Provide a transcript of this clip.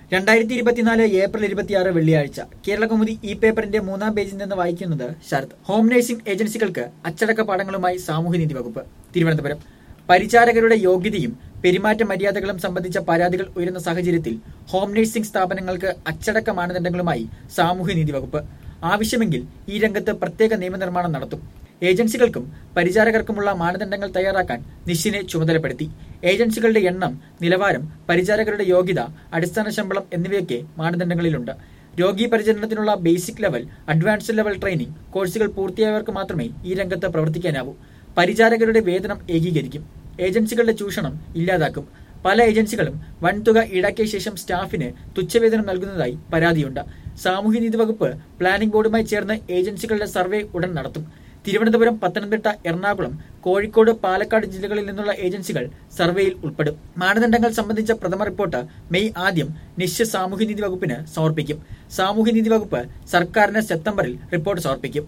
രണ്ടായിരത്തി ഇരുപത്തിനാല് ഏപ്രിൽ ഇരുപത്തിയാറ് വെള്ളിയാഴ്ച കേരളകൗമുദി ഈ പേപ്പറിന്റെ മൂന്നാം പേജിൽ നിന്ന് വായിക്കുന്നത് ശരത് ഹോം നഴ്സിംഗ് ഏജൻസികൾക്ക് അച്ചടക്ക പാഠങ്ങളുമായി സാമൂഹ്യനീതി വകുപ്പ് തിരുവനന്തപുരം പരിചാരകരുടെ യോഗ്യതയും പെരുമാറ്റ മര്യാദകളും സംബന്ധിച്ച പരാതികൾ ഉയരുന്ന സാഹചര്യത്തിൽ ഹോം നഴ്സിംഗ് സ്ഥാപനങ്ങൾക്ക് അച്ചടക്ക മാനദണ്ഡങ്ങളുമായി സാമൂഹ്യനീതി വകുപ്പ് ആവശ്യമെങ്കിൽ ഈ രംഗത്ത് പ്രത്യേക നിയമനിർമ്മാണം നടത്തും ഏജൻസികൾക്കും പരിചാരകർക്കുമുള്ള മാനദണ്ഡങ്ങൾ തയ്യാറാക്കാൻ നിഷിനെ ചുമതലപ്പെടുത്തി ഏജൻസികളുടെ എണ്ണം നിലവാരം പരിചാരകരുടെ യോഗ്യത അടിസ്ഥാന ശമ്പളം എന്നിവയൊക്കെ മാനദണ്ഡങ്ങളിലുണ്ട് രോഗീ പരിചരണത്തിനുള്ള basic level advanced level training കോഴ്സുകൾ പൂർത്തിയായവർക്ക് മാത്രമേ ഈ രംഗത്ത് പ്രവർത്തിക്കാനാവൂ പരിചാരകരുടെ വേതനം ഏകീകരിക്കും ഏജൻസികളുടെ ചൂഷണം ഇല്ലാതാക്കും പല ഏജൻസികളും വൻതുക ഈടാക്കിയ ശേഷം സ്റ്റാഫിന് തുച്ഛവേതനം നൽകുന്നതായി പരാതിയുണ്ട് സാമൂഹ്യനീതി വകുപ്പ് പ്ലാനിംഗ് ബോർഡുമായി ചേർന്ന് ഏജൻസികളുടെ സർവേ ഉടൻ നടത്തും തിരുവനന്തപുരം പത്തനംതിട്ട എറണാകുളം കോഴിക്കോട് പാലക്കാട് ജില്ലകളിൽ നിന്നുള്ള ഏജൻസികൾ സർവേയിൽ ഉൾപ്പെടും മാനദണ്ഡങ്ങൾ സംബന്ധിച്ച പ്രഥമ റിപ്പോർട്ട് മെയ് ആദ്യം നിശ്ചയ സാമൂഹ്യനീതി വകുപ്പിന് സമർപ്പിക്കും സാമൂഹ്യനീതി വകുപ്പ് സർക്കാരിന് സെപ്റ്റംബറിൽ റിപ്പോർട്ട് സമർപ്പിക്കും